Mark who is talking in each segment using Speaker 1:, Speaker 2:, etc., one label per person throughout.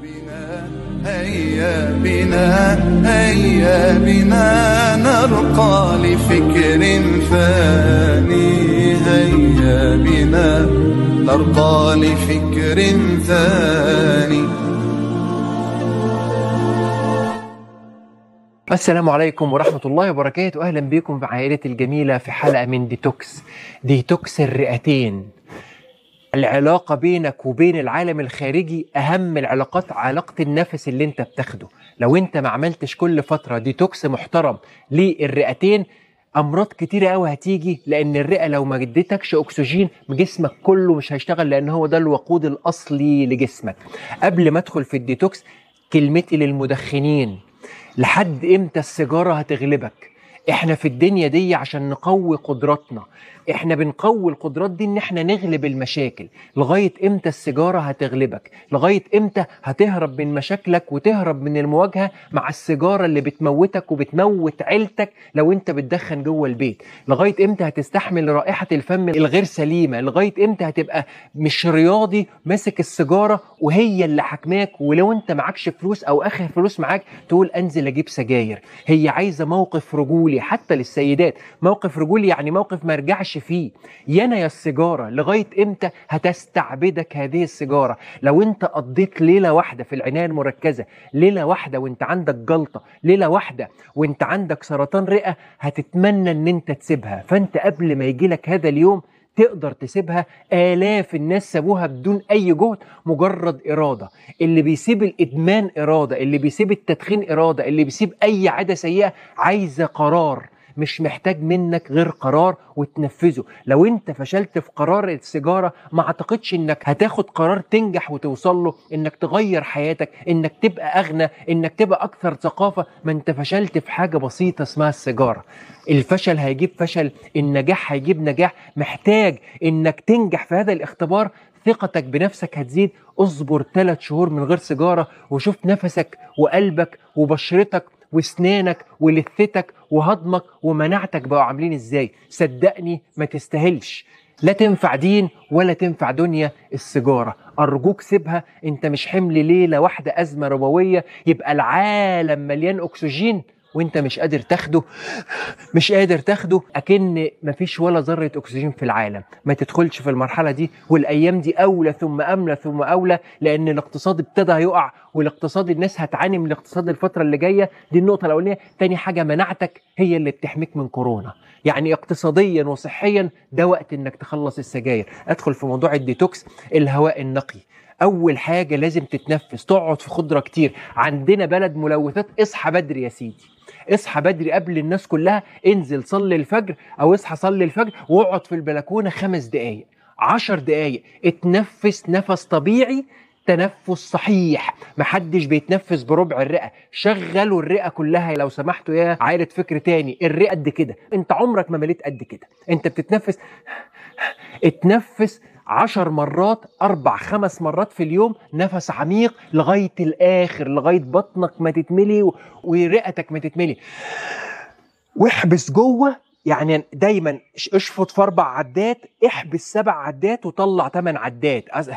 Speaker 1: بنا هيا بنا هيا بنا نرقى لفكر ثاني هيا بنا نرقى لفكر ثاني
Speaker 2: السلام عليكم ورحمة الله وبركاته أهلا بكم في عائلتي الجميلة في حلقة من ديتوكس ديتوكس الرئتين العلاقة بينك وبين العالم الخارجي أهم العلاقات علاقة النفس اللي انت بتاخده لو انت ما عملتش كل فترة ديتوكس محترم للرئتين امراض كتيره قوي هتيجي لان الرئه لو ما اديتكش اكسجين جسمك كله مش هيشتغل لان هو ده الوقود الاصلي لجسمك قبل ما ادخل في الديتوكس كلمتي للمدخنين لحد امتى السيجاره هتغلبك احنا في الدنيا دي عشان نقوي قدراتنا احنا بنقوي القدرات دي ان احنا نغلب المشاكل لغايه امتى السيجاره هتغلبك لغايه امتى هتهرب من مشاكلك وتهرب من المواجهه مع السيجاره اللي بتموتك وبتموت عيلتك لو انت بتدخن جوه البيت لغايه امتى هتستحمل رائحه الفم الغير سليمه لغايه امتى هتبقى مش رياضي ماسك السيجاره وهي اللي حكماك ولو انت معكش فلوس او اخر فلوس معاك تقول انزل اجيب سجاير هي عايزه موقف رجولي حتى للسيدات موقف رجولي يعني موقف ما ارجعش فيه يانا يا السيجاره لغايه امتى هتستعبدك هذه السيجاره لو انت قضيت ليله واحده في العنايه المركزه ليله واحده وانت عندك جلطه ليله واحده وانت عندك سرطان رئه هتتمنى ان انت تسيبها فانت قبل ما يجي لك هذا اليوم تقدر تسيبها آلاف الناس سابوها بدون أي جهد مجرد إرادة اللي بيسيب الإدمان إرادة اللي بيسيب التدخين إرادة اللي بيسيب أي عادة سيئة عايزة قرار مش محتاج منك غير قرار وتنفذه لو انت فشلت في قرار السيجاره ما اعتقدش انك هتاخد قرار تنجح وتوصل له انك تغير حياتك انك تبقى اغنى انك تبقى اكثر ثقافه ما انت فشلت في حاجه بسيطه اسمها السيجاره الفشل هيجيب فشل النجاح هيجيب نجاح محتاج انك تنجح في هذا الاختبار ثقتك بنفسك هتزيد اصبر ثلاث شهور من غير سيجاره وشوف نفسك وقلبك وبشرتك واسنانك ولثتك وهضمك ومناعتك بقوا عاملين ازاي صدقني ما تستاهلش لا تنفع دين ولا تنفع دنيا السيجاره ارجوك سيبها انت مش حمل ليله واحده ازمه ربويه يبقى العالم مليان اكسجين وانت مش قادر تاخده مش قادر تاخده اكن مفيش ولا ذره اكسجين في العالم ما تدخلش في المرحله دي والايام دي اولى ثم املى ثم اولى لان الاقتصاد ابتدى يقع والاقتصاد الناس هتعاني من الاقتصاد الفتره اللي جايه دي النقطه الاولانيه تاني حاجه مناعتك هي اللي بتحميك من كورونا يعني اقتصاديا وصحيا ده وقت انك تخلص السجاير ادخل في موضوع الديتوكس الهواء النقي اول حاجه لازم تتنفس تقعد في خضره كتير عندنا بلد ملوثات اصحى بدري يا سيدي اصحى بدري قبل الناس كلها انزل صلي الفجر او اصحى صلي الفجر واقعد في البلكونه خمس دقايق عشر دقايق اتنفس نفس طبيعي تنفس صحيح محدش بيتنفس بربع الرئه شغلوا الرئه كلها لو سمحتوا يا عائله فكر تاني الرئه قد كده انت عمرك ما مليت قد كده انت بتتنفس اتنفس عشر مرات أربع خمس مرات في اليوم نفس عميق لغاية الآخر لغاية بطنك ما تتملي و- ورئتك ما تتملي واحبس جوه يعني دايما اشفط في أربع عدات احبس سبع عدات وطلع ثمان عدات أز-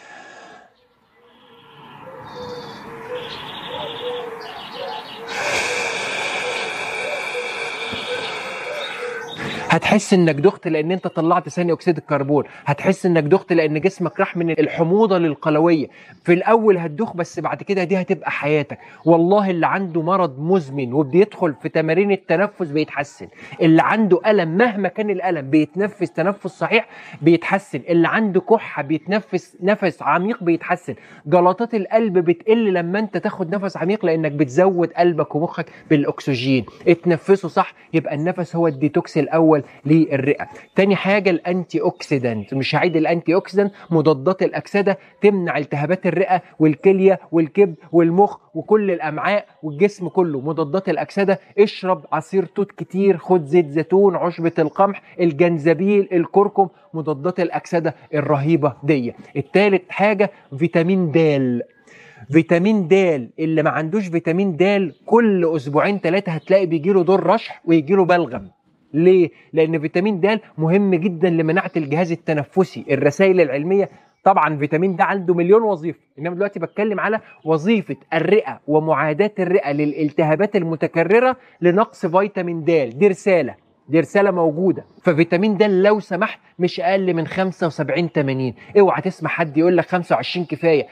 Speaker 2: هتحس انك دخت لان انت طلعت ثاني اكسيد الكربون هتحس انك دخت لان جسمك راح من الحموضه للقلويه في الاول هتدوخ بس بعد كده دي هتبقى حياتك والله اللي عنده مرض مزمن وبيدخل في تمارين التنفس بيتحسن اللي عنده الم مهما كان الالم بيتنفس تنفس صحيح بيتحسن اللي عنده كحه بيتنفس نفس عميق بيتحسن جلطات القلب بتقل لما انت تاخد نفس عميق لانك بتزود قلبك ومخك بالاكسجين اتنفسوا صح يبقى النفس هو الديتوكس الاول للرئه تاني حاجه الانتي اوكسيدانت مش هعيد الانتي اوكسيدانت مضادات الاكسده تمنع التهابات الرئه والكليه والكبد والمخ وكل الامعاء والجسم كله مضادات الاكسده اشرب عصير توت كتير خد زيت زيتون عشبه القمح الجنزبيل الكركم مضادات الاكسده الرهيبه دي التالت حاجه فيتامين د فيتامين د اللي ما عندوش فيتامين د كل اسبوعين ثلاثه هتلاقي بيجيله دور رشح ويجيله بلغم ليه؟ لأن فيتامين د مهم جدا لمناعة الجهاز التنفسي، الرسائل العلمية طبعا فيتامين د عنده مليون وظيفه انما دلوقتي بتكلم على وظيفه الرئه ومعاداه الرئه للالتهابات المتكرره لنقص فيتامين د دي رساله دي رساله موجوده ففيتامين د لو سمحت مش اقل من 75 80 اوعى تسمع حد يقول لك 25 كفايه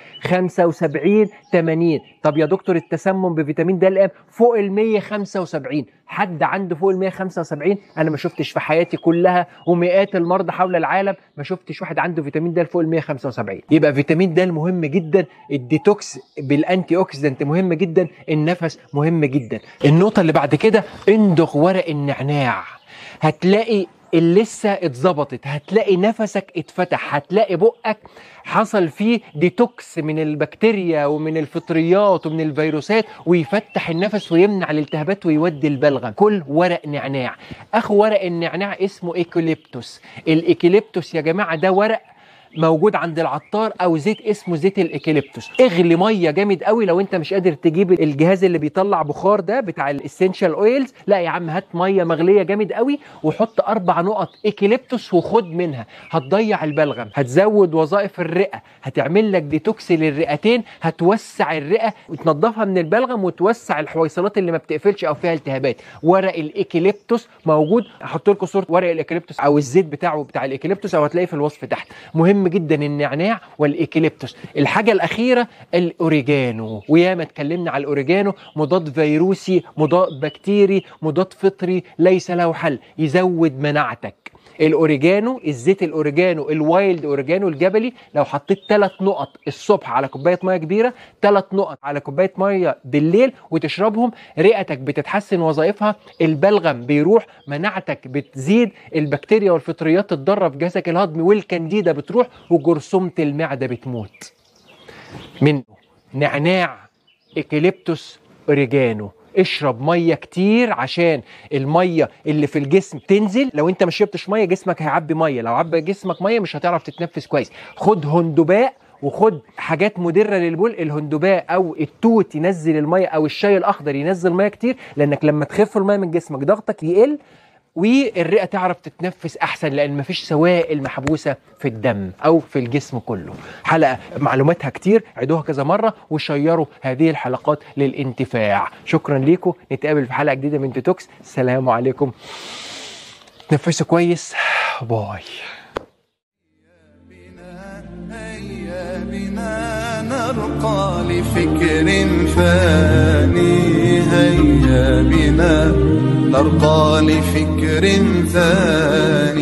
Speaker 2: 75 80 طب يا دكتور التسمم بفيتامين د الان فوق ال 175 حد عنده فوق ال 175 انا ما شفتش في حياتي كلها ومئات المرضى حول العالم ما شفتش واحد عنده فيتامين د فوق ال 175 يبقى فيتامين د مهم جدا الديتوكس بالانتي اوكسيدنت مهم جدا النفس مهم جدا النقطه اللي بعد كده اندغ ورق النعناع هتلاقي اللسه اتظبطت هتلاقي نفسك اتفتح هتلاقي بقك حصل فيه ديتوكس من البكتيريا ومن الفطريات ومن الفيروسات ويفتح النفس ويمنع الالتهابات ويودي البلغم كل ورق نعناع اخو ورق النعناع اسمه ايكوليبتوس الايكوليبتوس يا جماعه ده ورق موجود عند العطار او زيت اسمه زيت الايكاليبتوس اغلي ميه جامد قوي لو انت مش قادر تجيب الجهاز اللي بيطلع بخار ده بتاع الاسينشال اويلز لا يا عم هات ميه مغليه جامد قوي وحط اربع نقط ايكاليبتوس وخد منها هتضيع البلغم هتزود وظائف الرئه هتعمل لك ديتوكس للرئتين هتوسع الرئه وتنضفها من البلغم وتوسع الحويصلات اللي ما بتقفلش او فيها التهابات ورق الايكاليبتوس موجود احط لكم صوره ورق الايكاليبتوس او الزيت بتاعه بتاع الايكاليبتوس او هتلاقيه في الوصف تحت مهم جدا النعناع والايكاليبتوس الحاجه الاخيره الاوريجانو وياما اتكلمنا على الاوريجانو مضاد فيروسي مضاد بكتيري مضاد فطري ليس له حل يزود مناعتك الاوريجانو الزيت الاوريجانو الوايلد اوريجانو الجبلي لو حطيت ثلاث نقط الصبح على كوبايه ميه كبيره ثلاث نقط على كوبايه ميه بالليل وتشربهم رئتك بتتحسن وظائفها البلغم بيروح مناعتك بتزيد البكتيريا والفطريات تتدرب في جهازك الهضمي والكنديدا بتروح وجرثومه المعده بتموت منه نعناع ايكاليبتوس اوريجانو اشرب ميه كتير عشان الميه اللي في الجسم تنزل لو انت ما شربتش ميه جسمك هيعبي ميه لو عبى جسمك ميه مش هتعرف تتنفس كويس خد هندباء وخد حاجات مدره للبول الهندباء او التوت ينزل الميه او الشاي الاخضر ينزل ميه كتير لانك لما تخف الميه من جسمك ضغطك يقل والرئه تعرف تتنفس احسن لان مفيش سوائل محبوسه في الدم او في الجسم كله حلقه معلوماتها كتير عيدوها كذا مره وشيروا هذه الحلقات للانتفاع شكرا ليكم نتقابل في حلقه جديده من ديتوكس السلام عليكم تنفسوا كويس باي
Speaker 1: هيا بنا نرقى لفكر ثاني هيا بنا نرقى لفكر ثاني